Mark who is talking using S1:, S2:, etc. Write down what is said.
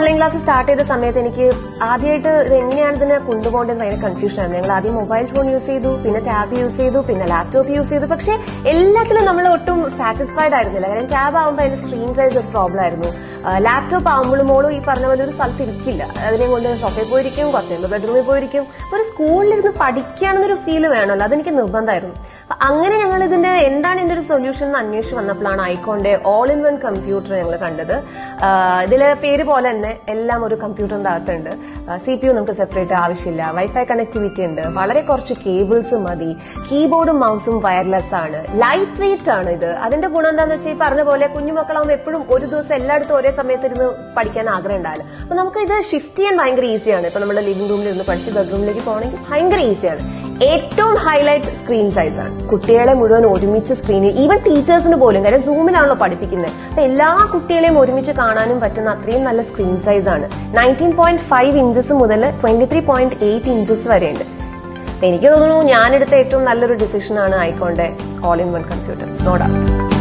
S1: online class start ചെയ്ത സമയത്ത് എനിക്ക് ആദ്യമായിട്ട് ഇത് എങ്ങനെയാണ് ഇതിനെ കൊണ്ടുപോകേണ്ടത് ഭയങ്കര കൺഫ്യൂഷൻ ആയിരുന്നു ഞങ്ങൾ ആദ്യം മൊബൈൽ ഫോൺ യൂസ് ചെയ്തു പിന്നെ ടാബ് യൂസ് ചെയ്തു പിന്നെ ലാപ്ടോപ്പ് യൂസ് ചെയ്തു പക്ഷെ എല്ലാത്തിലും നമ്മൾ ഒട്ടും സാറ്റിസ്ഫൈഡ് ആയിരുന്നില്ല കാരണം ടാബ് ആകുമ്പോൾ അതിന്റെ സ്ക്രീൻ സൈസ് ഒരു പ്രോബ്ലം ആയിരുന്നു ലാപ്ടോപ്പ് ആകുമ്പോഴും മോളും ഈ പറഞ്ഞ പോലെ ഒരു സ്ഥലത്ത് ഇരിക്കില്ല അതിനെ കൊണ്ട് സോഫയിൽ പോയിരിക്കും കുറച്ച് കഴിയുമ്പോൾ ബെഡ്റൂമിൽ പോയിരിക്കും ഒരു സ്കൂളിലിരുന്ന് പഠിക്കുകയാണെന്നൊരു ഫീല് വേണമല്ലോ അതെനിക്ക് നിർബന്ധമായിരുന്നു അപ്പൊ അങ്ങനെ ഞങ്ങൾ ഇതിന്റെ എന്താണ് ഇതിന്റെ ഒരു സൊല്യൂഷൻ എന്ന് അന്വേഷിച്ച് വന്നപ്പോഴാണ് ഐക്കോന്റെ ഓൾ ഇൻ വൺ കമ്പ്യൂട്ടർ ഞങ്ങൾ കണ്ടത് ആഹ് ഇതിലെ പേര് പോലെ തന്നെ എല്ലാം ഒരു കമ്പ്യൂട്ടറിന്റെ അകത്തുണ്ട് സി പി യു നമുക്ക് സെപ്പറേറ്റ് ആവശ്യമില്ല വൈഫൈ കണക്ടിവിറ്റി ഉണ്ട് വളരെ കുറച്ച് കേബിൾസ് മതി കീബോർഡും മൗസും വയർലെസ് ആണ് ലൈറ്റ് വെയിറ്റ് ആണ് ഇത് അതിന്റെ ഗുണം എന്താണെന്ന് വെച്ചാൽ ഈ പറഞ്ഞ പോലെ കുഞ്ഞുമക്കളാകുമ്പോൾ എപ്പോഴും ഒരു ദിവസം എല്ലായിടത്തും ഒരേ സമയത്ത് ഇരുന്ന് പഠിക്കാൻ ആഗ്രഹം ഉണ്ടാവില്ല അപ്പൊ നമുക്ക് ഇത് ഷിഫ്റ്റ് ചെയ്യാൻ ഭയങ്കര ഈസിയാണ് ഇപ്പൊ നമ്മുടെ ലിവിംഗ് റൂമിൽ ഇരുന്ന് പഠിച്ച് ബെഡ്റൂമിലേക്ക് പോകണമെങ്കിൽ ഭയങ്കര ഈസിയാണ് ഏറ്റവും ഹൈലൈറ്റ് സ്ക്രീൻ സൈസ് ആണ് കുട്ടികളെ മുഴുവൻ ഒരുമിച്ച് സ്ക്രീനിൽ ഈവൻ ടീച്ചേഴ്സിന് പോലും കാര്യം സൂമിലാണല്ലോ പഠിപ്പിക്കുന്നത് അപ്പൊ എല്ലാ കുട്ടികളെയും ഒരുമിച്ച് കാണാനും പറ്റുന്ന അത്രയും നല്ല സ്ക്രീൻ സൈസ് ആണ് നയൻറ്റീൻ പോയിന്റ് ഫൈവ് ഇഞ്ചസ് മുതൽ twenty three point eight inches വരെ ഉണ്ട് അപ്പൊ എനിക്ക് തോന്നുന്നു ഞാനെടുത്ത ഏറ്റവും നല്ലൊരു ഡിസിഷൻ ആണ് ഐക്കോണ്ടെ all in one computer no doubt